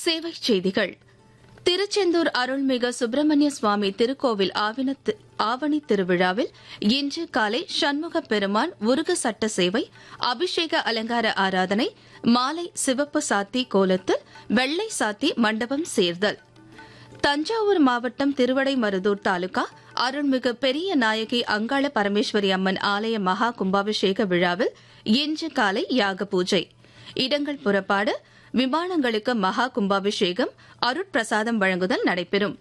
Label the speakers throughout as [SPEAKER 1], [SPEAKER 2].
[SPEAKER 1] சேவைச் செய்திகள் திருச்செந்தூர் அருள்மிகு சுப்பிரமணிய சுவாமி திருக்கோவில் ஆவினத்- ஆவணி திருவிழாவில் இன்று காலை சண்முக பெருமான் உருகு சட்ட சேவை அபிஷேக அலங்கார ஆராதனை மாலை சிவப்பு சாத்தி கோலத்தில் வெள்ளை சாத்தி மண்டபம் சேர்தல் தஞ்சாவூர் மாவட்டம் திருவடைமருதூர் தாலுகா அருள்மிகு பெரிய நாயகி அங்காள பரமேஸ்வரி அம்மன் ஆலய மகா கும்பாபிஷேக விழாவில் இன்று காலை யாக பூஜை இடங்கள் புறப்பாடு விமானங்களுக்கு மகா கும்பாபிஷேகம் அருட்பிரசாதம் வழங்குதல் நடைபெறும்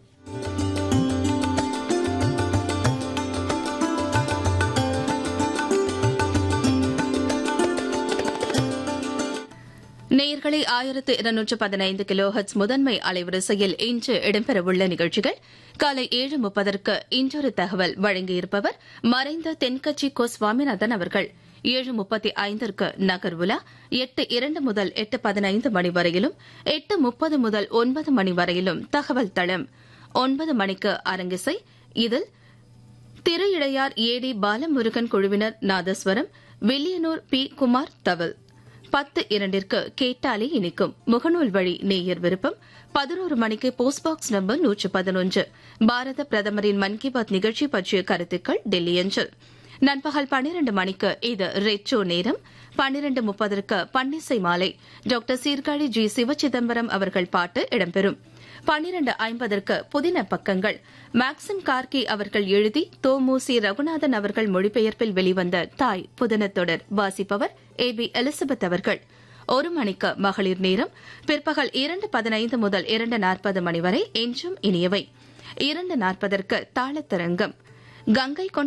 [SPEAKER 1] நேயர்களை ஆயிரத்து இருநூற்று பதினைந்து கிலோ ஹெட்ஸ் முதன்மை அலைவரிசையில் இன்று இடம்பெறவுள்ள நிகழ்ச்சிகள் காலை ஏழு முப்பதற்கு இன்றொரு தகவல் வழங்கியிருப்பவர் மறைந்த தென்கட்சி கோ சுவாமிநாதன் அவர்கள் ஏழு முப்பத்தி ஐந்திற்கு நகர் உலா எட்டு இரண்டு முதல் எட்டு பதினைந்து மணி வரையிலும் எட்டு முப்பது முதல் ஒன்பது மணி வரையிலும் தகவல் தளம் ஒன்பது மணிக்கு அரங்கிசை இதில் திரு இடையார் ஏடி பாலமுருகன் குழுவினர் நாதஸ்வரம் வில்லியனூர் பி குமார் தவில் பத்து இரண்டிற்கு கேட்டாலே இனிக்கும் முகநூல் வழி நேயர் விருப்பம் பதினோரு மணிக்கு போஸ்ட் பாக்ஸ் நம்பர் நூற்று பதினொன்று பாரத பிரதமரின் மன் கி பாத் நிகழ்ச்சி பற்றிய கருத்துக்கள் டெல்லி அஞ்சல் நண்பகல் பன்னிரண்டு மணிக்கு இது ரெட்ரோ நேரம் பன்னிரண்டு முப்பதற்கு பன்னிசை மாலை டாக்டர் சீர்காழி ஜி சிவச்சிதம்பரம் அவர்கள் பாட்டு இடம்பெறும் பன்னிரண்டு ஐம்பதற்கு புதின பக்கங்கள் மேக்சிம் கார்கி அவர்கள் எழுதி தோமூசி ரகுநாதன் அவர்கள் மொழிபெயர்ப்பில் வெளிவந்த தாய் புதின தொடர் வாசிப்பவர் ஏ பி எலிசபெத் அவர்கள் ஒரு மணிக்கு மகளிர் நேரம் பிற்பகல் இரண்டு பதினைந்து முதல் இரண்டு நாற்பது மணி வரை என்றும் இனியவை இரண்டு நாற்பதற்கு தாளத்தரங்கம் கங்கை கொண்ட